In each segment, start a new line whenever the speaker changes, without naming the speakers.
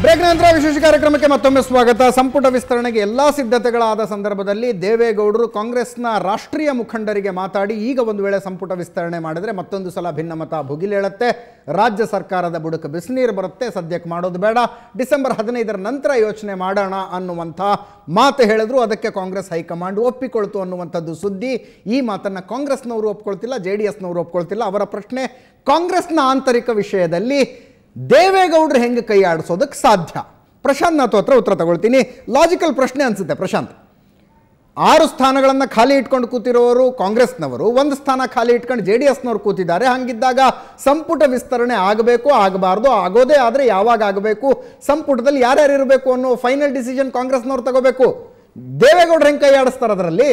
Break ನಂತರ ವಿಶೇಷ ಕಾರ್ಯಕ್ರಮಕ್ಕೆ ಮತ್ತೊಮ್ಮೆ ಸ್ವಾಗತ ಸಂಪುಟ ವಿಸ್ತರಣೆಗೆ ಎಲ್ಲಾ ಸಿದ್ಧತೆಗಳಾದ ಸಂದರ್ಭದಲ್ಲಿ ದೇವೇಗೌಡರು ಕಾಂಗ್ರೆಸ್ನ ರಾಷ್ಟ್ರೀಯ ಮುಖಂಡರಿಗೆ ಮಾತಾಡಿ ಈಗ ಒಂದು ವೇಳೆ ಸಂಪುಟ ವಿಸ್ತರಣೆ ಮಾಡಿದ್ರೆ ಮತ್ತೊಂದು ಸಲ ಭಿನ್ನಮತ ಭುಗಿಲೇಳುತ್ತೆ ರಾಜ್ಯ ಸರ್ಕಾರದ ಬುಡಕ್ಕೆ ಬಿಸಿನೀರು ಬರುತ್ತೆ ಸದ್ಯಕ್ಕೆ ಮಾಡೋದು ಬೇಡ ಡಿಸೆಂಬರ್ ಹದಿನೈದರ ನಂತರ ಯೋಚನೆ ಮಾಡೋಣ ಅನ್ನುವಂಥ ಮಾತು ಹೇಳಿದ್ರು ಅದಕ್ಕೆ ಕಾಂಗ್ರೆಸ್ ಹೈಕಮಾಂಡ್ ಒಪ್ಪಿಕೊಳ್ತು ಅನ್ನುವಂಥದ್ದು ಸುದ್ದಿ ಈ ಮಾತನ್ನು ಕಾಂಗ್ರೆಸ್ನವರು ಒಪ್ಕೊಳ್ತಿಲ್ಲ ಜೆ ಡಿ ಎಸ್ನವರು ಒಪ್ಕೊಳ್ತಿಲ್ಲ ಅವರ ಪ್ರಶ್ನೆ ಕಾಂಗ್ರೆಸ್ನ ಆಂತರಿಕ ವಿಷಯದಲ್ಲಿ ದೇವೇಗೌಡರು ಹೆಂಗೆ ಕೈ ಆಡಿಸೋದಕ್ಕೆ ಸಾಧ್ಯ ಪ್ರಶಾಂತ್ ನಾಥ್ ಹತ್ರ ಉತ್ತರ ತಗೊಳ್ತೀನಿ ಲಾಜಿಕಲ್ ಪ್ರಶ್ನೆ ಅನ್ಸುತ್ತೆ ಪ್ರಶಾಂತ್ ಆರು ಸ್ಥಾನಗಳನ್ನು ಖಾಲಿ ಇಟ್ಕೊಂಡು ಕೂತಿರೋರು ಕಾಂಗ್ರೆಸ್ನವರು ಒಂದು ಸ್ಥಾನ ಖಾಲಿ ಇಟ್ಕೊಂಡು ಜೆ ಡಿ ಎಸ್ನವ್ರು ಕೂತಿದ್ದಾರೆ ಹಂಗಿದ್ದಾಗ ಸಂಪುಟ ವಿಸ್ತರಣೆ ಆಗಬೇಕು ಆಗಬಾರ್ದು ಆಗೋದೇ ಆದರೆ ಯಾವಾಗ ಆಗಬೇಕು ಸಂಪುಟದಲ್ಲಿ ಯಾರ್ಯಾರು ಇರಬೇಕು ಅನ್ನೋ ಫೈನಲ್ ಡಿಸಿಷನ್ ಕಾಂಗ್ರೆಸ್ನವ್ರು ತಗೋಬೇಕು ದೇವೇಗೌಡರು ಹೆಂಗೆ ಕೈ ಆಡಿಸ್ತಾರೆ ಅದರಲ್ಲಿ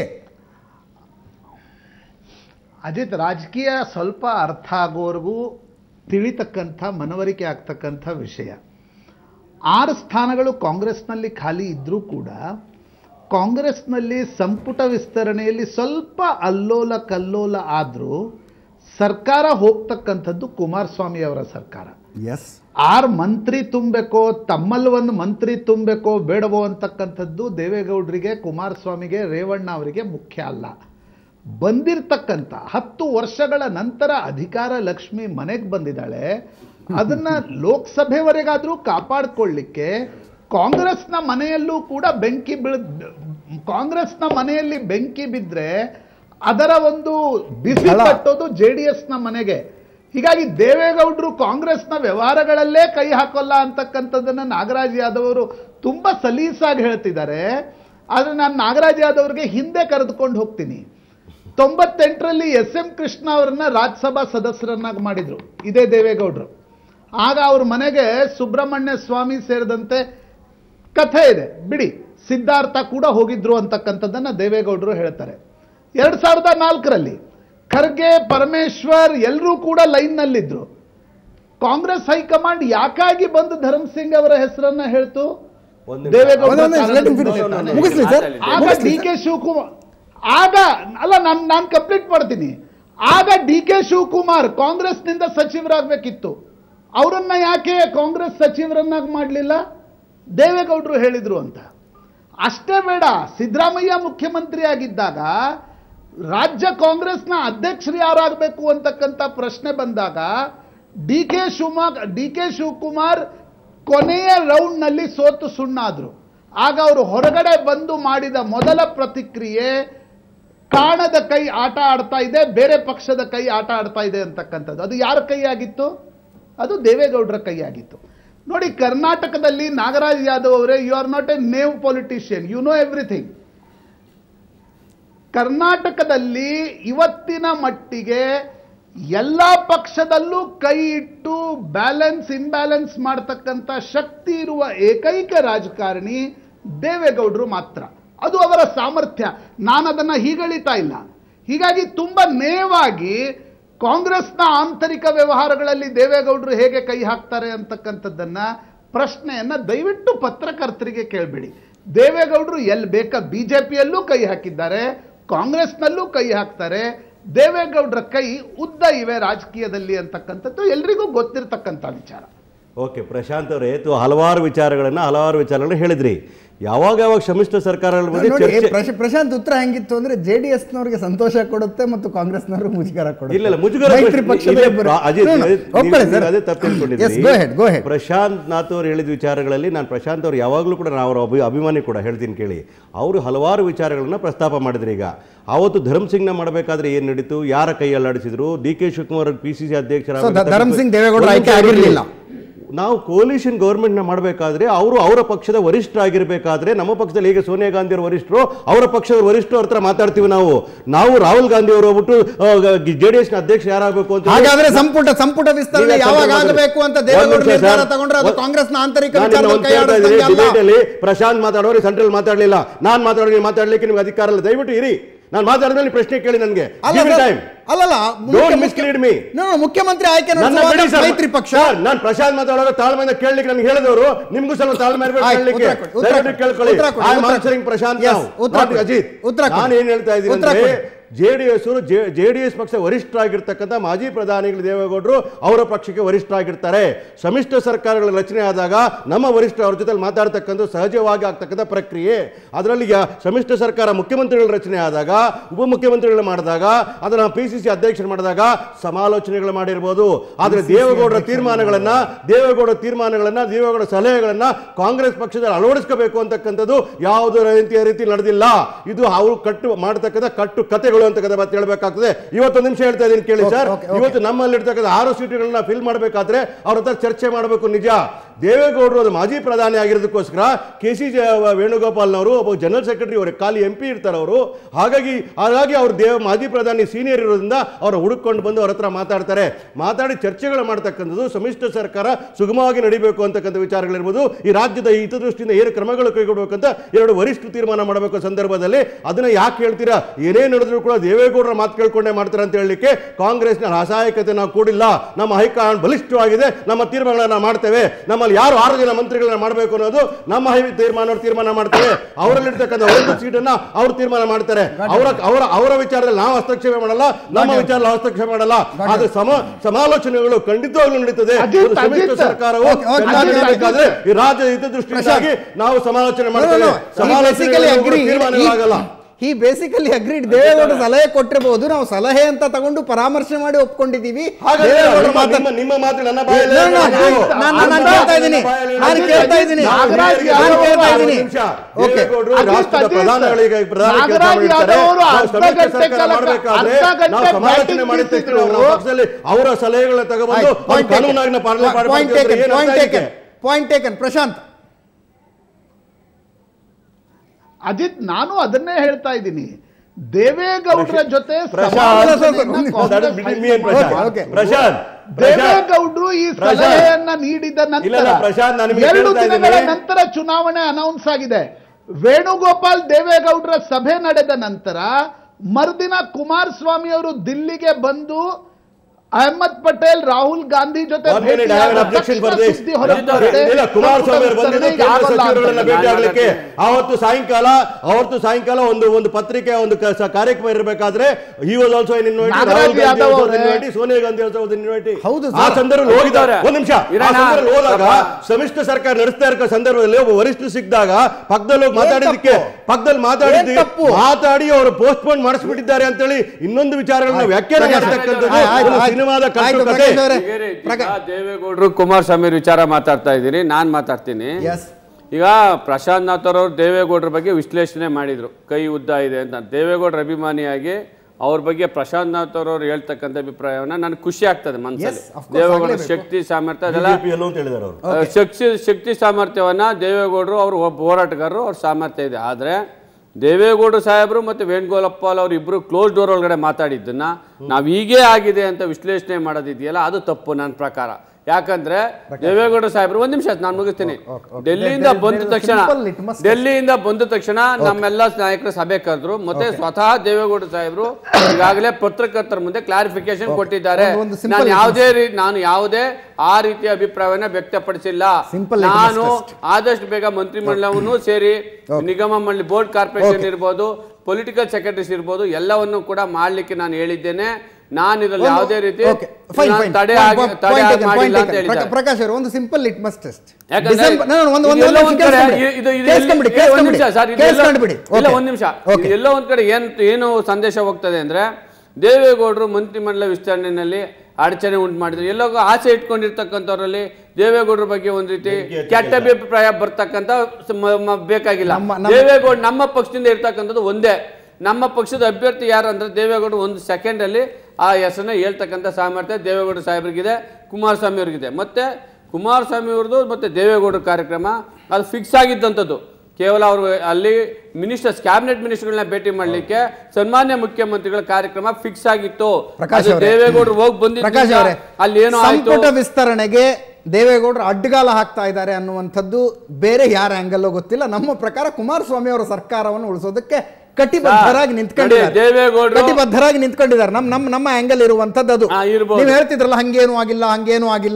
ಅಜಿತ್ ರಾಜಕೀಯ ಸ್ವಲ್ಪ ಅರ್ಥ ಆಗೋವರೆಗೂ ತಿಳಿತಕ್ಕಂಥ ಮನವರಿಕೆ ಆಗ್ತಕ್ಕಂಥ ವಿಷಯ ಆರು ಸ್ಥಾನಗಳು ಕಾಂಗ್ರೆಸ್ನಲ್ಲಿ ಖಾಲಿ ಇದ್ದರೂ ಕೂಡ ಕಾಂಗ್ರೆಸ್ನಲ್ಲಿ ಸಂಪುಟ ವಿಸ್ತರಣೆಯಲ್ಲಿ ಸ್ವಲ್ಪ ಅಲ್ಲೋಲ ಕಲ್ಲೋಲ ಆದರೂ ಸರ್ಕಾರ ಹೋಗ್ತಕ್ಕಂಥದ್ದು ಕುಮಾರಸ್ವಾಮಿ ಅವರ ಸರ್ಕಾರ
ಎಸ್
ಆರ್ ಮಂತ್ರಿ ತುಂಬಬೇಕೋ ತಮ್ಮಲ್ಲಿ ಒಂದು ಮಂತ್ರಿ ತುಂಬಬೇಕೋ ಬೇಡವೋ ಅಂತಕ್ಕಂಥದ್ದು ದೇವೇಗೌಡರಿಗೆ ಕುಮಾರಸ್ವಾಮಿಗೆ ರೇವಣ್ಣ ಅವರಿಗೆ ಮುಖ್ಯ ಅಲ್ಲ ಬಂದಿರತಕ್ಕಂಥ ಹತ್ತು ವರ್ಷಗಳ ನಂತರ ಅಧಿಕಾರ ಲಕ್ಷ್ಮಿ ಮನೆಗೆ ಬಂದಿದ್ದಾಳೆ ಅದನ್ನ ಲೋಕಸಭೆವರೆಗಾದ್ರೂ ಕಾಪಾಡ್ಕೊಳ್ಳಿಕ್ಕೆ ಕಾಂಗ್ರೆಸ್ನ ಮನೆಯಲ್ಲೂ ಕೂಡ ಬೆಂಕಿ ಬೀಳ ಕಾಂಗ್ರೆಸ್ನ ಮನೆಯಲ್ಲಿ ಬೆಂಕಿ ಬಿದ್ದರೆ ಅದರ ಒಂದು ಬಿಸಿ
ಫಲ.
ಕಟ್ಟೋದು ಜೆ ಡಿ ಎಸ್ನ ಮನೆಗೆ ಹೀಗಾಗಿ ದೇವೇಗೌಡರು ಕಾಂಗ್ರೆಸ್ನ ವ್ಯವಹಾರಗಳಲ್ಲೇ ಕೈ ಹಾಕೋಲ್ಲ ಅಂತಕ್ಕಂಥದ್ದನ್ನ ನಾಗರಾಜ್ ಯಾದವ್ ಅವರು ತುಂಬಾ ಸಲೀಸಾಗಿ ಹೇಳ್ತಿದ್ದಾರೆ ಆದ್ರೆ ನಾನು ನಾಗರಾಜ್ ಯಾದವ್ ಅವ್ರಿಗೆ ಹಿಂದೆ ಕರೆದುಕೊಂಡು ಹೋಗ್ತೀನಿ ತೊಂಬತ್ತೆಂಟರಲ್ಲಿ ಎಸ್ ಎಂ ಕೃಷ್ಣ ಅವರನ್ನ ರಾಜ್ಯಸಭಾ ಸದಸ್ಯರನ್ನಾಗಿ ಮಾಡಿದ್ರು ಇದೇ ದೇವೇಗೌಡರು ಆಗ ಅವ್ರ ಮನೆಗೆ ಸುಬ್ರಹ್ಮಣ್ಯ ಸ್ವಾಮಿ ಸೇರಿದಂತೆ ಕಥೆ ಇದೆ ಬಿಡಿ ಸಿದ್ಧಾರ್ಥ ಕೂಡ ಹೋಗಿದ್ರು ಅಂತಕ್ಕಂಥದ್ದನ್ನ ದೇವೇಗೌಡರು ಹೇಳ್ತಾರೆ ಎರಡ್ ಸಾವಿರದ ನಾಲ್ಕರಲ್ಲಿ ಖರ್ಗೆ ಪರಮೇಶ್ವರ್ ಎಲ್ಲರೂ ಕೂಡ ಲೈನ್ನಲ್ಲಿದ್ರು ಕಾಂಗ್ರೆಸ್ ಹೈಕಮಾಂಡ್ ಯಾಕಾಗಿ ಬಂದು ಧರ್ಮ್ ಸಿಂಗ್ ಅವರ ಹೆಸರನ್ನ ಹೇಳ್ತು
ಒಂದು ನಿಮಿಷ.
ದೇವೇಗೌಡ
ಒಂದೊಂದೇ let him finish.
ಕಾರಣದಿಂದಾನೆ.
ಮುಗಿಸ್ಲಿ ಸರ್
ಆಗ
ಮುಗಿಸ್ಲಿ
ಡಿ
ಸರ್.
ಕೆ ಶಿವಕುಮಾರ್ ಆಗ ಅಲ್ಲ ನಾನು ನಾನು ಕಂಪ್ಲೀಟ್ ಮಾಡ್ತೀನಿ ಆಗ ಡಿ ಕೆ ಶಿವಕುಮಾರ್ ಕಾಂಗ್ರೆಸ್ನಿಂದ ಸಚಿವರಾಗಬೇಕಿತ್ತು ಅವರನ್ನ ಯಾಕೆ ಕಾಂಗ್ರೆಸ್ ಸಚಿವರನ್ನಾಗಿ ಮಾಡಲಿಲ್ಲ ದೇವೇಗೌಡರು ಹೇಳಿದ್ರು ಅಂತ ಅಷ್ಟೇ ಬೇಡ ಸಿದ್ದರಾಮಯ್ಯ ಮುಖ್ಯಮಂತ್ರಿ ಆಗಿದ್ದಾಗ ರಾಜ್ಯ ಕಾಂಗ್ರೆಸ್ನ ಅಧ್ಯಕ್ಷರು ಯಾರಾಗಬೇಕು ಅಂತಕ್ಕಂಥ ಪ್ರಶ್ನೆ ಬಂದಾಗ D K Shivamogga D K Shivakumar ಕೊನೆಯ ರೌಂಡ್ನಲ್ಲಿ ಸೋತು ಸುಣ್ಣಾದ್ರು ಆಗ ಅವರು ಹೊರಗಡೆ ಬಂದು ಮಾಡಿದ ಮೊದಲ ಪ್ರತಿಕ್ರಿಯೆ ಕಾಣದ ಕೈ ಆಟ ಆಡ್ತಾ ಇದೆ ಬೇರೆ ಪಕ್ಷದ ಕೈ ಆಟ ಆಡ್ತಾ ಇದೆ ಅಂತಕ್ಕಂಥದ್ದು ಅದು ಯಾರ ಕೈ ಆಗಿತ್ತು ಅದು ದೇವೇಗೌಡರ ಕೈ ಆಗಿತ್ತು ನೋಡಿ ಕರ್ನಾಟಕದಲ್ಲಿ ನಾಗರಾಜ್ ಯಾದವ್ ಅವರೇ you are not a naive politician you know everything ಕರ್ನಾಟಕದಲ್ಲಿ ಇವತ್ತಿನ ಮಟ್ಟಿಗೆ ಎಲ್ಲ ಪಕ್ಷದಲ್ಲೂ ಕೈ ಇಟ್ಟು ಬ್ಯಾಲೆನ್ಸ್ ಇಂಬ್ಯಾಲೆನ್ಸ್ ಮಾಡ್ತಕ್ಕಂಥ ಶಕ್ತಿ ಇರುವ ಏಕೈಕ ರಾಜಕಾರಣಿ ದೇವೇಗೌಡರು ಮಾತ್ರ ಅದು ಅವರ ಸಾಮರ್ಥ್ಯ ನಾನು ಅದನ್ನ ಹೀಗಳಿತಾ ಇಲ್ಲ ಹೀಗಾಗಿ ತುಂಬಾ ನೇವಾಗಿ ಕಾಂಗ್ರೆಸ್ನ ಆಂತರಿಕ ವ್ಯವಹಾರಗಳಲ್ಲಿ ದೇವೇಗೌಡರು ಹೇಗೆ ಕೈ ಹಾಕ್ತಾರೆ ಅಂತಕ್ಕಂಥದ್ದನ್ನ ಪ್ರಶ್ನೆಯನ್ನ ದಯವಿಟ್ಟು ಪತ್ರಕರ್ತರಿಗೆ ಕೇಳಬೇಡಿ ದೇವೇಗೌಡರು ಎಲ್ಲಿ ಬೇಕಾ ಬಿಜೆಪಿಯಲ್ಲೂ ಕೈ ಹಾಕಿದ್ದಾರೆ ಕಾಂಗ್ರೆಸ್ನಲ್ಲೂ ಕೈ ಹಾಕ್ತಾರೆ ದೇವೇಗೌಡರ ಕೈ ಉದ್ದ ಇವೆ ರಾಜಕೀಯದಲ್ಲಿ ಅಂತಕ್ಕಂಥದ್ದು ಎಲ್ರಿಗೂ ಗೊತ್ತಿರತಕ್ಕಂಥ ವಿಚಾರ
ಓಕೆ ಪ್ರಶಾಂತ್ ಅವರೇ ತು ಹಲವಾರು ವಿಚಾರಗಳನ್ನ ಹಲವಾರು ವಿಚಾರಗಳನ್ನ ಹೇಳಿದ್ರಿ ಯಾವಾಗ ಯಾವಾಗ ಸಮ್ಮಿಶ್ರ ಸರ್ಕಾರಗಳ ಬಗ್ಗೆ
ನೋಡಿ
ಚರ್ಚೆ
ಪ್ರಶ- ಪ್ರಶಾಂತ್ ಉತ್ತರ ಹೆಂಗಿತ್ತು ಅಂದ್ರೆ ಜೆ ಡಿ ಎಸ್ನವ್ರಿಗೆ ಸಂತೋಷ ಕೊಡುತ್ತೆ ಮತ್ತು ಕಾಂಗ್ರೆಸ್ನವ್ರಿಗೆ ಮುಜುಗರ ಕೊಡುತ್ತೆ
ಇಲ್ಲ ಇಲ್ಲ ಮುಜುಗರ
ಮೈತ್ರಿ
ಪ್ರಶ್ನೆ-
ಪಕ್ಷದ
ಇಲ್ಲೇ
ಇಬ್ಬರು-
ಪ್ರ- ಅಜಿತ್,
No, no,
ನೀವು-
ಒಪ್ಕೊಳ್ಳಿ
ನೀವು
ಸರ್.
ಅದೇ ತಪ್ಪು ತಿಳ್ಕೊಂಡಿದ್ದೀರಿ.
Yes, go ahead, go ahead.
Prashant Nath ಅವರು ಹೇಳಿದ ವಿಚಾರಗಳಲ್ಲಿ ನಾನು ಪ್ರಶಾಂತ್ ಅವರು ಯಾವಾಗಲೂ ಕೂಡ ನಾವು ಅವರ ಅಭಿ ಅಭಿಮಾನಿ ಕೂಡ ಹೇಳ್ತೀನಿ ಕೇಳಿ ಅವರು ಹಲವಾರು ವಿಚಾರಗಳನ್ನ ಪ್ರಸ್ತಾಪ ಮಾಡಿದ್ರು ಈಗ ಆವತ್ತು ಧರ್ಮ್ ಸಿಂಗ್ನ ಮಾಡಬೇಕಾದ್ರೆ ಏನು ನಡೀತು ಯಾರ ಕೈ ಅಲ್ಲಾಡಿಸಿದ್ರು D K Shivakumar P C C ಅಧ್ಯಕ್ಷರ
So, ಧ- ಧರ್ಮ್ ಸಿಂಗ್ ದೇವೇಗೌಡರು ಆಯ್ಕೆ ಆಗಿರ್ಲಿಲ್ಲ.
ನಾವು ಕೋಲಿಷನ್ ಗೌರ್ಮೆಂಟ್ ನ ಮಾಡಬೇಕಾದ್ರೆ ಅವರು ಅವರ ಪಕ್ಷದ ವರಿಷ್ಠರಾಗಿರ್ಬೇಕಾದ್ರೆ ನಮ್ಮ ಪಕ್ಷದಲ್ಲಿ ಹೇಗೆ ಸೋನಿಯಾ ಗಾಂಧಿ ಅವರು ವರಿಷ್ಠರು ಅವರ ಪಕ್ಷದ ವರಿಷ್ಠರು ಅವ್ರ ಹತ್ರ ಮಾತಾಡ್ತೀವಿ ನಾವು ನಾವು ರಾಹುಲ್ ಗಾಂಧಿ ಅವರು ಹೋಗ್ಬಿಟ್ಟು ಜೆಡಿಎಸ್ ನ ಅಧ್ಯಕ್ಷ ಯಾರಾಗಬೇಕು ಅಂತ
ಹಾಗಾದ್ರೆ ಸಂಪುಟ ಸಂಪುಟ ವಿಸ್ತರಣೆ
ಈಗ
ಯಾವಾಗ
ಸಂದರ್ಭದಲ್ಲಿ-
ಆಗಬೇಕು ಅಂತ
ಒಂದ್
ದೇವೇಗೌಡರು
ನಿಮಿಷ
ನಿರ್ಧಾರ
ಸರ್.
ತಗೊಂಡ್ರೆ ಅದು
ಒಂದ್-
ಕಾಂಗ್ರೆಸ್ನ ಆಂತರಿಕ
ನಾನು
ವಿಚಾರದಲ್ಲಿ
ಒಂದು
ಕೈ
ಕೇಳ್ತಾ
ಆಡಿಸ್ದಂಗೆ
ಇದ್ದೀನಿ,
ಅಲ್ಲ.
debate ಅಲ್ಲಿ ಪ್ರಶಾಂತ್ ಮಾತಾಡೋರು ಸೆಂಟ್ರಲ್ ಮಾತಾಡಲಿಲ್ಲ ನಾನು ಮಾತಾಡೋರಿಗೆ ಮಾತಾಡ್ಲಿಕ್ಕೆ ನಿಮ್ಗೆ ಅಧಿಕಾರ ಇಲ್ಲ ದಯವಿಟ್ಟು ಇರಿ ನಾನು ಮಾತಾಡಿದ್ಮೇಲೆ ಪ್ರಶ್ನೆ ಕೇಳಿ ನನಗೆ
ಅಲ್ಲ ಸರ್,
ಟೈಮ್
ಅಲ್ಲಲ್ಲ
Don't
ಮುಖ್ಯ-
mislead me.
No, no, ಮುಖ್ಯಮಂತ್ರಿ ಆಯ್ಕೆ
ನನ್ನ
ನಡೆಸುವಾಗ
ಬಿಡಿ ಸರ್.
ಮೈತ್ರಿ ಪಕ್ಷ
ಸರ್, ನಾನು ಪ್ರಶಾಂತ್ ಮಾತಾಡೋರು ತಾಳ್ಮೆಯಿಂದ ಕೇಳಲಿಕ್ಕೆ ನನಗೆ ಹೇಳಿದವರು ನಿಮ್ಗೂ ಸ್ವಲ್ಪ ತಾಳ್ಮೆ ಇರ್ಬೇಕು
ಆಯ್ತು,
ಕೇಳಲಿಕ್ಕೆ
ಉತ್ತರ ಕೊಡಿ, ಉತ್ತರ
ದಯವಿಟ್ಟು
ಕೊಡಿ,
ಕೇಳ್ಕೊಳ್ಳಿ
ಉತ್ತರ ಕೊಡಿ,
ಐ ಆಮ್
ಉತ್ತರ
ಆನ್ಸರಿಂಗ್
ಕೊಡಿ.
ಪ್ರಶಾಂತ್
Yes,
ನಾವು
ಉತ್ತರ
not
ಕೊಡಿ.
ಅಜಿತ್
ಉತ್ತರ ಕೊಡಿ.
ನಾನು ಏನ್ ಹೇಳ್ತಾ ಇದ್ದೀನಿ
ಉತ್ತರ
ಅಂದ್ರೆ
ಕೊಡಿ.
J D S J D S ಪಕ್ಷ ವರಿಷ್ಠರಾಗಿರ್ತಕ್ಕಂಥ ಮಾಜಿ ಪ್ರಧಾನಿಗಳು ದೇವೇಗೌಡರು ಅವರ ಪಕ್ಷಕ್ಕೆ ವರಿಷ್ಠರಾಗಿರ್ತಾರೆ ಸಮ್ಮಿಶ್ರ ಸರ್ಕಾರಗಳ ರಚನೆ ಆದಾಗ ನಮ್ಮ ವರಿಷ್ಠ ಅವ್ರ ಜೊತೆ ಮಾತಾಡ್ತಕ್ಕಂಥ ಸಹಜವಾಗಿ ಆಗ್ತಕ್ಕಂಥ ಪ್ರಕ್ರಿಯೆ ಅದರಲ್ಲಿ ಯಾ- ಸಮ್ಮಿಶ್ರ ಸರ್ಕಾರ ಮುಖ್ಯಮಂತ್ರಿಗಳ ರಚನೆ ಆದಾಗ ಉಪಮುಖ್ಯಮಂತ್ರಿಗಳು ಮಾಡಿದಾಗ ಅದನ್ನ ಪಿ ಸಿ ಸಿ ಅಧ್ಯಕ್ಷರು ಮಾಡಿದಾಗ ಸಮಾಲೋಚನೆಗಳು ಮಾಡಿರ್ಬೋದು ಆದರೆ ದೇವೇಗೌಡರ ತೀರ್ಮಾನಗಳನ್ನ ದೇವೇಗೌಡ ತೀರ್ಮಾನಗಳನ್ನ ದೇವೇಗೌಡ ಸಲಹೆಗಳನ್ನ ಕಾಂಗ್ರೆಸ್ ಪಕ್ಷದಲ್ಲಿ ಅಳವಡಿಸ್ಕೋಬೇಕು ಅಂತಕ್ಕಂಥದ್ದು ಯಾವುದೋ ರೀತಿಯ ರೀತಿ ನಡೆದಿಲ್ಲ ಇದು ಅವರು ಕಟ್ಟು ಮಾಡತಕ್ಕಂಥ ಕಟ್ಟು ಕತೆಗಳು ಅಂತಕ್ಕಂಥ ಮಾತು ಹೇಳ್ಬೇಕಾಗ್ತದೆ ಇವತ್ತೊಂದು ನಿಮಿಷ ಹೇಳ್ತಾ ಇದ್ದೀನಿ ಕೇಳಿ
Okay,
ಸರ್
okay, okay.
ಇವತ್ತು ನಮ್ಮಲ್ಲಿ ಇರ್ತಕ್ಕಂಥ ಆರು ಸೀಟುಗಳನ್ನ ಫಿಲ್ ಮಾಡಬೇಕಾದ್ರೆ ಅವ್ರ ಹತ್ರ ಚರ್ಚೆ ಮಾಡಬೇಕು ನಿಜ ದೇವೇಗೌಡರು ಅದು ಮಾಜಿ ಪ್ರಧಾನಿ ಆಗಿರೋದಕ್ಕೋಸ್ಕರ ಕೆ ಸಿ ವೇಣುಗೋಪಾಲ್ನವರು ಒಬ್ಬ ಜನರಲ್ ಸೆಕ್ರೆಟರಿ ಅವರು ಖಾಲಿ ಎಂ ಪಿ ಇರ್ತಾರೆ ಅವರು ಹಾಗಾಗಿ ಹಾಗಾಗಿ ಅವ್ರು ದೇವ ಮಾಜಿ ಪ್ರಧಾನಿ ಸೀನಿಯರ್ ಇರೋದ್ರಿಂದ ಅವರು ಹುಡುಕೊಂಡು ಬಂದು ಅವ್ರ ಹತ್ರ ಮಾತಾಡ್ತಾರೆ ಮಾತಾಡಿ ಚರ್ಚೆಗಳು ಮಾಡ್ತಕ್ಕಂಥದ್ದು ಸಮ್ಮಿಶ್ರ ಸರ್ಕಾರ ಸುಗಮವಾಗಿ ನಡಿಬೇಕು ಅಂತಕ್ಕಂಥ ವಿಚಾರಗಳಿರ್ಬೋದು ಈ ರಾಜ್ಯದ ಹಿತದೃಷ್ಟಿಯಿಂದ ಏನು ಕ್ರಮಗಳು ಕೈಗೊಳ್ಳಬೇಕಂತ ಎರಡು ವರಿಷ್ಠ ತೀರ್ಮಾನ ಮಾಡಬೇಕು ಸಂದರ್ಭದಲ್ಲಿ ಅದನ್ನ ಯಾಕೆ ಹೇಳ್ತೀರಾ ಏನೇ ನಡೆದ್ರು ಕೂಡ ದೇವೇಗೌಡರ ಮಾತು ಕೇಳ್ಕೊಂಡೇ ಮಾಡ್ತಾರೆ ಅಂತ ಹೇಳಲಿಕ್ಕೆ ಕಾಂಗ್ರೆಸ್ನ ಅಸಹಾಯಕತೆ ನಾವು ಕೂಡಿಲ್ಲ ನಮ್ಮ ಹೈಕಮಾಂಡ್ ಬಲಿಷ್ಠವಾಗಿದೆ ನಮ್ಮ ತೀರ್ಮಾನಗಳನ್ನ ಮಾಡ್ತೇವೆ ನಮ್ಮಲ್ಲಿ ಯಾರು ಆರು ಜನ ಮಂತ್ರಿಗಳನ್ನ ಮಾಡಬೇಕು ಅನ್ನೋದು ನಮ್ಮ ಹೈ ತೀರ್ಮಾನ ತೀರ್ಮಾನ ಮಾಡ್ತೇವೆ ಅವರಲ್ಲಿರ್ತಕ್ಕಂಥ ಒಂದು ಸೀಟನ್ನ ಅವ್ರು ತೀರ್ಮಾನ ಮಾಡ್ತಾರೆ ಅವರ ಅವರ ಅವರ ವಿಚಾರದಲ್ಲಿ ನಾವು ಹಸ್ತಕ್ಷೇಪ ಮಾಡಲ್ಲ ನಮ್ಮ ವಿಚಾರದಲ್ಲಿ ಹಸ್ತಕ್ಷೇಪ ಮಾಡಲ್ಲ ಆದ್ರೆ ಸಮ ಸಮಾಲೋಚನೆಗಳು ಖಂಡಿತವಾಗ್ಲೂ ನಡೀತದೆ
ಅಜಿತ್,
ಒಂದು ಸಮ್ಮಿಶ್ರ
ಅಜಿತ್.
ಸರ್ಕಾರವು
ಓಕೆ, ಓಕೆ,
ಚೆನ್ನಾಗಿ
ಅಜಿತ್,
ಇರಬೇಕಾದ್ರೆ ಈ ರಾಜ್ಯದ ಹಿತದೃಷ್ಟಿಯಿಂದಾಗಿ ನಾವು ಸಮಾಲೋಚನೆ ಮಾಡ್ತೇವೆ
ಬೇಸಿಕಲಿ ಅಗ್ರಿ
ಸಮಾಲೋಚನೆ
ಈ ಬೇಸಿಕಲಿ ಅಗ್ರಿಡ್ ದೇವೇಗೌಡರು ಸಲಹೆ ಕೊಟ್ಟಿರಬಹುದು ನಾವು ಸಲಹೆ ಅಂತ ತಗೊಂಡು ಪರಾಮರ್ಶೆ ಮಾಡಿ ಒಪ್ಕೊಂಡಿದೀವಿ
ಹಾಗಾದ್ರೆ
ದೇವೇಗೌಡರು
ನಿಮ್ಮ-
ಮಾತಾಡ್-
ನಿಮ್ಮ- ನಿಮ್ಮ ಮಾತು ನನ್ನ ಬಾಯಲ್ಲಿ
ಇಲ್ಲ, ಇಲ್ಲ,
ಹೇಳೋದು.
ನಾನು- ನಾನು- ನಾನು ಕೇಳ್ತಾ ಇದ್ದೀನಿ ನಾನು ಕೇಳ್ತಾ ಇದ್ದೀನಿ
ನಾಗರಾಜ್
ನಾನು
ಯಾದವ್
ಕೇಳ್ತಾ
ಅವರು
ಇದ್ದೀನಿ
ನಿಮಿಷ.
ಓಕೆ
ದೇವೇಗೌಡರು
ಅಜಿತ್,
ರಾಷ್ಟ್ರದ
ಅಜಿತ್.
ಪ್ರಧಾನಗಳಿಗೆ ಪ್ರಧಾನ ಕೆಲಸ
ನಾಗರಾಜ್
ಮಾಡಿರ್ತಾರೆ.
ಯಾದವ್ ಅವರು
ನಾವು
ಅರ್ಧ
ಸಮ್ಮಿಶ್ರ
ಗಂಟೆ
ಸರ್ಕಾರ
ಕಾಲ-
ಮಾಡ್ಬೇಕಾದ್ರೆ
ಅರ್ಧ ಗಂಟೆ
ನಾವು ಸಮಾಲೋಚನೆ
ಬ್ಯಾಟಿಂಗ್
ಮಾಡಿದ ತಕ್ಷಣ
ನಿಂತಿದ್ರು.
ನಮ್ಮ ಪಕ್ಷದಲ್ಲಿ ಅವರ ಸಲಹೆಗಳನ್ನ ತಗೊಬಂದು
ಆಯ್ತು,
ಅವ್ರು
point taken.
ಕಾನೂನಾಗಿನ ಪಾಲನೆ
Point
ಮಾಡಬೇಕು
taken,
ಅಂದ್ರೆ
point
ಏನಂತ
taken,
ಇದಕ್ಕೆ?
point taken. ಪ್ರಶಾಂತ್
ಅಜಿತ್ ನಾನು ಅದನ್ನೇ ಹೇಳ್ತಾ ಇದ್ದೀನಿ ದೇವೇಗೌಡರ ಜೊತೆ
Prashant,
ಸಮಾಲೋಚನೆಯನ್ನ
that is
Congress
between me and
ಮಾಡಿದೆ.
ಪ್ರಶಾಂತ್.
Okay, okay.
ಪ್ರಶಾಂತ್ ಪ್ರಶಾಂತ್
ದೇವೇಗೌಡರು ಈ
ಪ್ರಶಾಂತ್.
ಸಲಹೆಯನ್ನ ನೀಡಿದ
ಇಲ್ಲ, ಇಲ್ಲ, ಪ್ರಶಾಂತ್, ನಾನು
ನಂತರ
ನಿಮಗೆ
ಎರಡು
ಹೇಳ್ತಾ
ದಿನಗಳ
ಇದ್ದೀನಿ.
ನಂತರ ಚುನಾವಣೆ ಅನೌನ್ಸ್ ಆಗಿದೆ ವೇಣುಗೋಪಾಲ್ ದೇವೇಗೌಡರ ಸಭೆ ನಡೆದ ನಂತರ ಮರುದಿನ ಕುಮಾರಸ್ವಾಮಿ ಅವರು ದಿಲ್ಲಿಗೆ ಬಂದು ಅಹಮದ್ ಪಟೇಲ್ ರಾಹುಲ್ ಗಾಂಧಿ ಜೊತೆ
One minute, I have an objection for
ತಕ್ಷಣ
this.
ಸುದ್ದಿ ಹೊರಗೆ ಬರುತ್ತೆ.
ಇಲ್ಲ ಕುಮಾರಸ್ವಾಮಿ ಅವರು ಬಂದಿದ್ದು
ವಿಸ್ತರಣೆ
ಕೇಂದ್ರ
ಆಗಲ್ಲ ಅಂತ.
ಸಚಿವರುಗಳನ್ನ ಭೇಟಿ
ನಾನು
ಆಗ್ಲಿಕ್ಕೆ
ಮಾತಾಡ್ತೀನಿ.
ಅವತ್ತು ಸಾಯಂಕಾಲ ಅವತ್ತು ಸಾಯಂಕಾಲ ಒಂದು ಒಂದು ಪತ್ರಿಕೆ ಒಂದು ಕ- ಸ- ಕಾರ್ಯಕ್ರಮ ಇರಬೇಕಾದ್ರೆ he was also in invitee
Nagaraj
Rahul Gandhi
Yadav
also
ಅವರೇ.
Invitee Sonia Gandhi also was invitee
ಹೌದು
ಆ
ಸರ್.
ಸಂದರ್ಭದಲ್ಲಿ ಹೋಗಿದ್ದಾರೆ
ಹೌದು
ಒಂದ್ ನಿಮಿಷ ಆ
ಇರೋಣ.
ಸಂದರ್ಭದಲ್ಲಿ ಹೋದಾಗ
ಸ್ವಲ್ಪ.
ಸಮ್ಮಿಶ್ರ ಸರ್ಕಾರ ನಡೆಸ್ತಾ ಇರೋ ಸಂದರ್ಭದಲ್ಲಿ ಒಬ್ಬ ವರಿಷ್ಠರು ಸಿಕ್ಕಿದಾಗ ಪಕ್ಕದಲ್ಲಿ ಹೋಗಿ ಮಾತಾಡಿದಕ್ಕೆ
ತಪ್ಪು?
ಪಕ್ಕದಲ್ಲಿ ಮಾತಾಡಿದ್ದು
ಏನ್ ತಪ್ಪು?
ಮಾತಾಡಿ ಅವರು ಪೋಸ್ಟ್ ಪೋನ್ ಮಾಡಿಸ್ಬಿಟ್ಟಿದ್ದಾರೆ ಅಂತೇಳಿ ಇನ್ನೊಂದು ವಿಚಾರಗಳನ್ನ ವ್ಯಾಖ್ಯಾನ
ಆಯ್ತು,
ಮಾಡ್ತಕ್ಕಂಥದ್ದು
ಆಯ್ತು, ಆಯ್ತು,
ಒಂದು
ಆಯ್ತು.
ಸಿನಿಮಾದ
ಆಯ್ತು,
ಕಟ್ಟು ಕತೆ
ಪ್ರಕಾಶ್ ಅವರೇ.
ಈಗ ರೀ,
ಪ್ರಕ-
ಈಗ ದೇವೇಗೌಡರು ಕುಮಾರಸ್ವಾಮಿ ಅವ್ರ ವಿಚಾರ ಮಾತಾಡ್ತಾ ಇದ್ದೀರಿ ನಾನ್ ಮಾತಾಡ್ತೀನಿ
Yes.
ಈಗ ಪ್ರಶಾಂತ್ ನಾಥ್ ಅವರು ದೇವೇಗೌಡರ ಬಗ್ಗೆ ವಿಶ್ಲೇಷಣೆ ಮಾಡಿದ್ರು ಕೈ ಉದ್ದ ಇದೆ ಅಂತ ದೇವೇಗೌಡರ ಅಭಿಮಾನಿಯಾಗಿ ಅವ್ರ ಬಗ್ಗೆ ಪ್ರಶಾಂತ್ ನಾಥ್ ಅವರು ಹೇಳ್ತಕ್ಕಂಥ ಅಭಿಪ್ರಾಯವನ್ನ ನನಗೆ ಖುಷಿ ಆಗ್ತದೆ ಮನಸ್ಸಲ್ಲಿ
Yes, of course,
ದೇವೇಗೌಡರ
ಆಗ್ಲೇಬೇಕು.
ಶಕ್ತಿ ಸಾಮರ್ಥ್ಯ ಅದೆಲ್ಲ
ಬಿಜೆಪಿ ಎಲ್ಲೋ ಅಂತ ಹೇಳಿದಾರೆ ಅವರು
ಆ, ಶಕ್ತಿ ಶಕ್ತಿ ಸಾಮರ್ಥ್ಯವನ್ನ ದೇವೇಗೌಡರು ಅವರು ಒಬ್ಬ ಹೋರಾಟಗಾರರು ಅವ್ರ ಸಾಮರ್ಥ್ಯ ಇದೆ ಆದರೆ ದೇವೇಗೌಡರು ಸಾಹೇಬರು ಮತ್ತು ವೇಣುಗೋಪಾಲ್ ಅವರು ಇಬ್ಬರು ಕ್ಲೋಸ್ ಡೋರ್ ಒಳಗಡೆ ಮಾತಾಡಿದ್ದನ್ನ ನಾವು ಹೀಗೆ ಆಗಿದೆ ಅಂತ ವಿಶ್ಲೇಷಣೆ ಮಾಡೋದಿದೆಯಲ್ಲ ಅದು ತಪ್ಪು ನನ್ನ ಪ್ರಕಾರ ಯಾಕಂದ್ರೆ ದೇವೇಗೌಡ ಸಾಹೇಬರು ಒಂದ್ ನಿಮಿಷ ನಾನು ಮುಗಿಸ್ತೀನಿ ಡೆಲ್ಲಿಯಿಂದ
There-
ಬಂದ
there is a
ತಕ್ಷಣ
simple litmus test.
ಡೆಲ್ಲಿಯಿಂದ ಬಂದ ತಕ್ಷಣ ನಮ್ಮೆಲ್ಲ ನಾಯಕರ ಸಭೆ ಕರೆದ್ರು ಮತ್ತೆ ಸ್ವತಃ ದೇವೇಗೌಡ ಸಾಹೇಬರು ಈಗಾಗಲೇ ಪತ್ರಕರ್ತರ ಮುಂದೆ ಕ್ಲಾರಿಫಿಕೇಶನ್ ಕೊಟ್ಟಿದ್ದಾರೆ
ಒಂದು- ಒಂದು simple
ನಾನು
litmus
ಯಾವುದೇ ರೀ ನಾನು ಯಾವುದೇ ಆ ರೀತಿಯ ಅಭಿಪ್ರಾಯವನ್ನ ವ್ಯಕ್ತಪಡಿಸಿಲ್ಲ
Simple litmus
ನಾನು
test.
ಆದಷ್ಟು ಬೇಗ ಮಂತ್ರಿಮಂಡಲವನ್ನು ಸೇರಿ ನಿಗಮ ಮಂಡಳಿ ಬೋರ್ಡ್ ಕಾರ್ಪೊರೇಷನ್ ಇರ್ಬೋದು ಪೊಲಿಟಿಕಲ್ ಸೆಕ್ರೆಟರೀಸ್ ಇರ್ಬೋದು ಎಲ್ಲವನ್ನು ಕೂಡ ಮಾಡ್ಲಿಕ್ಕೆ ನಾನು ಹೇಳಿದ್ದೇನೆ ನಾನು ಇದ್ರಲ್ಲಿ ಯಾವುದೇ ರೀತಿ
Okay, fine,
ನಾನು
fine.
ತಡೆ
Point-
ಆಗಿ
point
ತಡೆ
taken,
ಆಗಿ
point
ಮಾಡಿಲ್ಲ ಅಂತ
taken.
ಹೇಳಿದ್ದಾರೆ
ಪ್ರಕ- ಪ್ರಕಾಶ್ ಅವರು ಒಂದು ಸಿಂಪಲ್ ಲಿಟ್ಮಸ್ ಟೆಸ್ಟ್
ಯಾಕಂದ್ರೆ
ಒಂದು
ಇದು
ಒಂದು
ಎಲ್ಲೋ ಒಂದ್ ಕಡೆ
ಕೇಳಿಸ್ಕೊಂಡ್ಬಿಡಿ
ಇದು- ಇದು
ಕೇಳಿಸ್ಕೊಂಡ್ಬಿಡಿ
ಎಲ್ಲಿ- ಏ, ಒಂದ್ ನಿಮಿಷ ಸರ್, ಇದು ಎಲ್ಲೋ-
ಕೇಳಿಸ್ಕೊಂಡ್ಬಿಡಿ
ಇಲ್ಲ ಒಂದ್ ನಿಮಿಷ
ಓಕೆ
ಇದು ಎಲ್ಲೋ ಒಂದ್ ಕಡೆ ಏನ್ ಏನು ಸಂದೇಶ ಹೋಗ್ತದೆ ಅಂದ್ರೆ ದೇವೇಗೌಡರು ಮಂತ್ರಿಮಂಡಲ ವಿಸ್ತರಣೆಯಲ್ಲಿ ಅಡಚಣೆ ಉಂಟು ಮಾಡಿದ್ರು ಎಲ್ಲೋ ಆಸೆ ಇಟ್ಕೊಂಡಿರ್ತಕ್ಕಂಥವ್ರಲ್ಲಿ ದೇವೇಗೌಡರ ಬಗ್ಗೆ ಒಂದ್ ರೀತಿ ಕೆಟ್ಟ ಅಭಿಪ್ರಾಯ ಬರ್ತಕ್ಕಂಥ ಸ- ಮ- ಮ- ಬೇಕಾಗಿಲ್ಲ
ನಮ್ಮ- ನಮ್ಮ-
ದೇವೇಗೌಡ ನಮ್ಮ ಪಕ್ಷದಿಂದ ಇರ್ತಕ್ಕಂಥದ್ದು ಒಂದೇ ನಮ್ಮ ಪಕ್ಷದ ಅಭ್ಯರ್ಥಿ ಯಾರು ಅಂದ್ರೆ ದೇವೇಗೌಡ ಒಂದು ಸೆಕೆಂಡ್ ಅಲ್ಲಿ ಆ ಹೆಸರನ್ನ ಹೇಳ್ತಕ್ಕಂಥ ಸಾಮರ್ಥ್ಯ ದೇವೇಗೌಡ ಸಾಹೇಬ್ರಿಗಿದೆ ಕುಮಾರಸ್ವಾಮಿ ಅವ್ರಿಗಿದೆ ಮತ್ತೆ ಕುಮಾರಸ್ವಾಮಿ ಅವ್ರದ್ದು ಮತ್ತೆ ದೇವೇಗೌಡರ ಕಾರ್ಯಕ್ರಮ ಅದು ಫಿಕ್ಸ್ ಆಗಿದ್ದಂಥದ್ದು ಕೇವಲ ಅವರು ಅಲ್ಲಿ ಮಿನಿಸ್ಟರ್ಸ್ ಕ್ಯಾಬಿನೆಟ್ ಮಿನಿಸ್ಟರ್ಗಳನ್ನ ಭೇಟಿ ಮಾಡಲಿಕ್ಕೆ ಸನ್ಮಾನ್ಯ ಮುಖ್ಯಮಂತ್ರಿಗಳ ಕಾರ್ಯಕ್ರಮ ಫಿಕ್ಸ್ ಆಗಿತ್ತು
ಪ್ರಕಾಶ್
ಅದು
ಅವರೇ.
ದೇವೇಗೌಡರು ಹೋಗಿ
ಪ್ರಕಾಶ್
ಬಂದಿದ್ದ
ಅವರೇ
ಅಲ್ಲಿ ಏನೋ ಆಯ್ತು
ಸಂಪುಟ ವಿಸ್ತರಣೆಗೆ ದೇವೇಗೌಡರು ಅಡ್ಡಗಾಲ ಹಾಕ್ತಾ ಇದ್ದಾರೆ ಅನ್ನುವಂಥದ್ದು ಬೇರೆ ಯಾರ ಆಂಗಲ್ ಗೊತ್ತಿಲ್ಲ ನಮ್ಮ ಪ್ರಕಾರ ಕುಮಾರಸ್ವಾಮಿ ಅವರ ಸರ್ಕಾರವನ್ನು ಉಳಿಸೋದಕ್ಕೆ ಕಟಿಬದ್ಧರಾಗಿ
ನೋಡಿ,
ನಿಂತ್ಕೊಂಡಿದ್ದಾರೆ
ದೇವೇಗೌಡರು-
ಕಟಿಬದ್ಧರಾಗಿ ನಿಂತ್ಕೊಂಡಿದ್ದಾರೆ ನಮ್ಮ ನಮ್ಮ ನಮ್ಮ ಆಂಗಲ್ ಇರುವಂತದ್ದು ಅದು
ಹಾ, ಇರ್ಬೋದು.
ನೀವು ಹೇಳ್ತಿದ್ರಲ್ಲ ಹಂಗೇನು ಆಗಿಲ್ಲ ಹಂಗೇನು ಆಗಿಲ್ಲ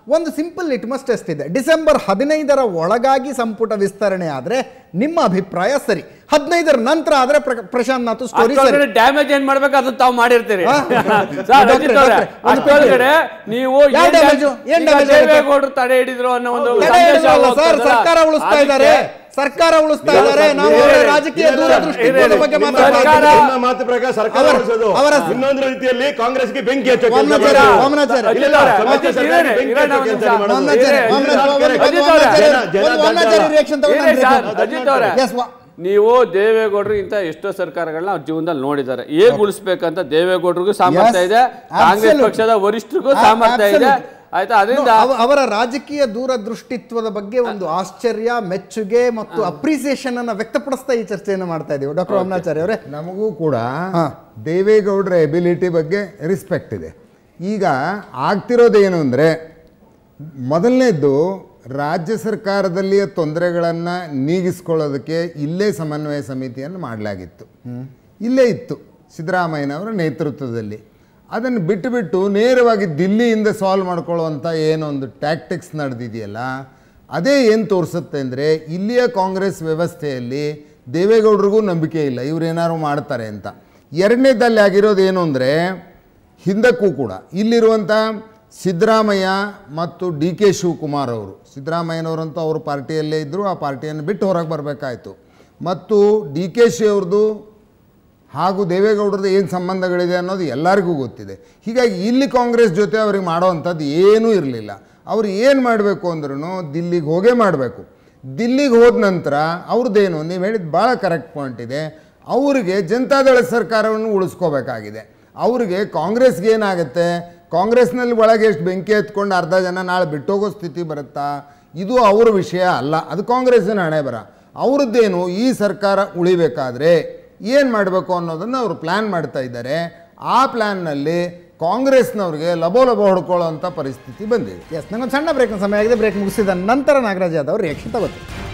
ಒಂದು ಸಿಂಪಲ್ ಲಿಟ್ಮಸ್ ಟೆಸ್ಟ್ ಇದೆ ಡಿಸೆಂಬರ್ ಹದಿನೈದರ ಒಳಗಾಗಿ ಸಂಪುಟ ವಿಸ್ತರಣೆ ಆದ್ರೆ ನಿಮ್ಮ ಅಭಿಪ್ರಾಯ ಸರಿ ಹದಿನೈದರ ನಂತರ ಆದ್ರೆ ಪ್ರ- ಪ್ರಶಾಂತ್ ನಾಥ್ ಸ್ಟೋರಿ ಸರಿ
ಡ್ಯಾಮೇಜ್ ಏನ್ ಮಾಡ್ಬೇಕು ಅದನ್ನ ತಾವು ಮಾಡಿರ್ತೀರಿ
ಹಾ?
ಸರ್
ಡಾಕ್ಟ್ರೆ,
ಅಜಿತ್ ಅವ್ರೆ,
ಡಾಕ್ಟ್ರೆ, ಒಂದು
ಅಷ್ಟೊಳಗಡೆ ನೀವು
ಯಾವ
ಏನ್
damage?
ಡ್ಯಾಮೇಜ್-
ಏನ್
ಈಗ
damage ಆಗುತ್ತೆ?
ದೇವೇಗೌಡರು ತಡೆ ಹಿಡಿದ್ರು ಅನ್ನೋ ಒಂದು
ತಡೆ
ಸಂದೇಶ
ಹಿಡಿದ್ರಲ್ಲ ಸರ್
ಹೋಗ್ತದಲ್ಲ,
ಸರ್ಕಾರ ಉಳಿಸ್ತಾ
ಅದಕ್ಕೆ
ಇದ್ದಾರೆ ಸರ್ಕಾರ ಉಳಿಸ್ತಾ ಇದ್ದಾರೆ ನಾವು ಅವರ ರಾಜಕೀಯ
ಇಲ್ಲ, ಇಲ್ಲ,
ದೂರದೃಷ್ಟಿಕೋನದ
ಇಲ್ಲ,
ಬಗ್ಗೆ
ನಿಮ್ಮ
ಮಾತಾಡ್ತಾ
ಸರ್ಕಾರ-
ಇದ್ದೀವಿ.
ನಿಮ್ಮ ಮಾತು ಪ್ರಕಾರ ಸರ್ಕಾರ
ಅವರ-
ಉಳಿಸೋದು
ಅವರ-
ಇನ್ನೊಂದು ರೀತಿಯಲ್ಲಿ ಕಾಂಗ್ರೆಸ್ಗೆ ಬೆಂಕಿ ಹಚ್ಚೋ ಕೆಲಸ
ವಾಮನಾಚಾರ್ಯ,
ಮಾಡೋದು.
ವಾಮನಾಚಾರ್ಯ.
ಇಲ್ಲ, ಇಲ್ಲ,
ಅಜಿತ್
ಸಮ್ಮಿಶ್ರ
ಅವರೇ,
ಸರ್ಕಾರಕ್ಕೆ ಬೆಂಕಿ
ಇರೋಣ
ಹಚ್ಚೋ
ಒಂದು
ಕೆಲಸ
ನಿಮಿಷ.
ಮಾಡೋದು.
ವಾಮನಾಚಾರ್ಯ,
ಇದೆ,
ವಾಮನಾಚಾರ್ಯ,
ಇದೆ,
ಒಂದು
ಅಜಿತ್ ಅವರೇ.
ವಾಮನಾಚಾರ್ಯ,
ಜನ- ಜನ
ಒಂದು ವಾಮನಾಚಾರ್ಯ
ದಂಡ.
reaction ತಗೊಂಡು
ಇದೆ
ನಾನು
ಸರ್, ಅಜಿತ್ ಅವರೇ.
Yes, ವಾ-
ನೀವು ದೇವೇಗೌಡರು ಇಂತ ಎಷ್ಟೋ ಸರ್ಕಾರಗಳನ್ನ ಅವ್ರ ಜೀವನದಲ್ಲಿ ನೋಡಿದ್ದಾರೆ ಹೇಗ್ ಉಳಿಸ್ಬೇಕಂತ ದೇವೇಗೌಡರಿಗೂ ಸಾಮರ್ಥ್ಯ
Yes,
ಇದೆ ಕಾಂಗ್ರೆಸ್
absolute.
ಪಕ್ಷದ ವರಿಷ್ಠರಿಗೂ
ಆ-
ಸಾಮರ್ಥ್ಯ ಇದೆ
absolute.
ಆಯ್ತಾ ಅದರಿಂದ
No, ಅವ- ಅವರ ರಾಜಕೀಯ ದೂರದೃಷ್ಟಿತ್ವದ ಬಗ್ಗೆ ಒಂದು ಆಶ್ಚರ್ಯ ಮೆಚ್ಚುಗೆ ಮತ್ತು ಅಪ್ರಿಸಿಯೇಷನ್ ಅನ್ನ ವ್ಯಕ್ತಪಡಿಸ್ತಾ ಈ ಚರ್ಚೆಯನ್ನು ಮಾಡ್ತಾ ಇದೀವಿ ಡಾಕ್ಟರ್ ವಾಮನಾಚಾರ್ಯ ಅವರೇ
ನಮಗೂ ಕೂಡ
ಹಾ.
ದೇವೇಗೌಡರ ಎಬಿಲಿಟಿ ಬಗ್ಗೆ ರಿಸ್ಪೆಕ್ಟ್ ಇದೆ ಈಗ ಆಗ್ತಿರೋದೇನು ಅಂದರೆ ಮೊದಲನೇದ್ದು ರಾಜ್ಯ ಸರ್ಕಾರದಲ್ಲಿಯ ತೊಂದರೆಗಳನ್ನು ನೀಗಿಸ್ಕೊಳ್ಳೋದಕ್ಕೆ ಇಲ್ಲೇ ಸಮನ್ವಯ ಸಮಿತಿಯನ್ನು ಮಾಡಲಾಗಿತ್ತು ಇಲ್ಲೇ ಇತ್ತು ಸಿದ್ದರಾಮಯ್ಯನವರ ನೇತೃತ್ವದಲ್ಲಿ ಅದನ್ನು ಬಿಟ್ಟುಬಿಟ್ಟು ನೇರವಾಗಿ ದಿಲ್ಲಿಯಿಂದ ಸಾಲ್ವ್ ಮಾಡ್ಕೊಳ್ಳುವಂಥ ಏನೊಂದು ಟ್ಯಾಕ್ಟಿಕ್ಸ್ ನಡೆದಿದೆಯಲ್ಲ ಅದೇ ಏನು ತೋರಿಸುತ್ತೆ ಅಂದರೆ ಇಲ್ಲಿಯ ಕಾಂಗ್ರೆಸ್ ವ್ಯವಸ್ಥೆಯಲ್ಲಿ ದೇವೇಗೌಡರಿಗೂ ನಂಬಿಕೆ ಇಲ್ಲ ಇವ್ರು ಏನಾದ್ರು ಮಾಡ್ತಾರೆ ಅಂತ ಎರಡನೇದಲ್ಲಿ ಆಗಿರೋದು ಏನು ಅಂದರೆ ಹಿಂದಕ್ಕೂ ಕೂಡ ಇಲ್ಲಿರುವಂಥ ಸಿದ್ದರಾಮಯ್ಯ ಮತ್ತು ಡಿ ಕೆ ಶಿವಕುಮಾರ್ ಅವರು ಸಿದ್ದರಾಮಯ್ಯನವರಂತೂ ಅವ್ರ ಪಾರ್ಟಿಯಲ್ಲೇ ಇದ್ದರು ಆ ಪಾರ್ಟಿಯನ್ನು ಬಿಟ್ಟು ಹೊರಗೆ ಬರಬೇಕಾಯಿತು ಮತ್ತು ಡಿ ಕೆ ಶಿ ಅವ್ರದ್ದು ಹಾಗೂ ದೇವೇಗೌಡರದ್ದು ಏನು ಸಂಬಂಧಗಳಿದೆ ಅನ್ನೋದು ಎಲ್ಲರಿಗೂ ಗೊತ್ತಿದೆ ಹೀಗಾಗಿ ಇಲ್ಲಿ ಕಾಂಗ್ರೆಸ್ ಜೊತೆ ಅವ್ರಿಗೆ ಮಾಡೋವಂಥದ್ದು ಏನೂ ಇರಲಿಲ್ಲ ಅವ್ರು ಏನು ಮಾಡಬೇಕು ಅಂದ್ರೂ ದಿಲ್ಲಿಗೆ ಹೋಗೇ ಮಾಡಬೇಕು ದಿಲ್ಲಿಗೆ ಹೋದ ನಂತರ ಅವ್ರದ್ದೇನು ನೀವು ಹೇಳಿದ ಭಾಳ ಕರೆಕ್ಟ್ ಪಾಯಿಂಟ್ ಇದೆ ಅವರಿಗೆ ಜನತಾದಳ ಸರ್ಕಾರವನ್ನು ಉಳಿಸ್ಕೋಬೇಕಾಗಿದೆ ಅವ್ರಿಗೆ ಕಾಂಗ್ರೆಸ್ಗೆ ಏನಾಗುತ್ತೆ ಕಾಂಗ್ರೆಸ್ನಲ್ಲಿ ಒಳಗೆ ಎಷ್ಟು ಬೆಂಕಿ ಎತ್ಕೊಂಡು ಅರ್ಧ ಜನ ನಾಳೆ ಬಿಟ್ಟೋಗೋ ಸ್ಥಿತಿ ಬರುತ್ತಾ ಇದು ಅವ್ರ ವಿಷಯ ಅಲ್ಲ ಅದು ಕಾಂಗ್ರೆಸ್ಸಿನ ಹಣೆ ಬರ ಅವ್ರದ್ದೇನು ಈ ಸರ್ಕಾರ ಉಳಿಬೇಕಾದ್ರೆ ಏನು ಮಾಡಬೇಕು ಅನ್ನೋದನ್ನು ಅವರು ಪ್ಲ್ಯಾನ್ ಮಾಡ್ತಾ ಇದ್ದಾರೆ ಆ ಪ್ಲ್ಯಾನ್ನಲ್ಲಿ ಕಾಂಗ್ರೆಸ್ನವ್ರಿಗೆ ಲಬೋ ಲಬೋ ಹೊಡ್ಕೊಳ್ಳೋ ಅಂಥ ಪರಿಸ್ಥಿತಿ ಬಂದಿದೆ
ಎಸ್ ನಂಗೊಂದು ಸಣ್ಣ ಬ್ರೇಕ್ನ ಸಮಯ ಆಗಿದೆ ಬ್ರೇಕ್ ಮುಗಿಸಿದ ನಂತರ ನಾಗರಾಜ್ ಯಾದವ್ ರಿಯಾಕ್ಷನ್ ತಗೋತೀವಿ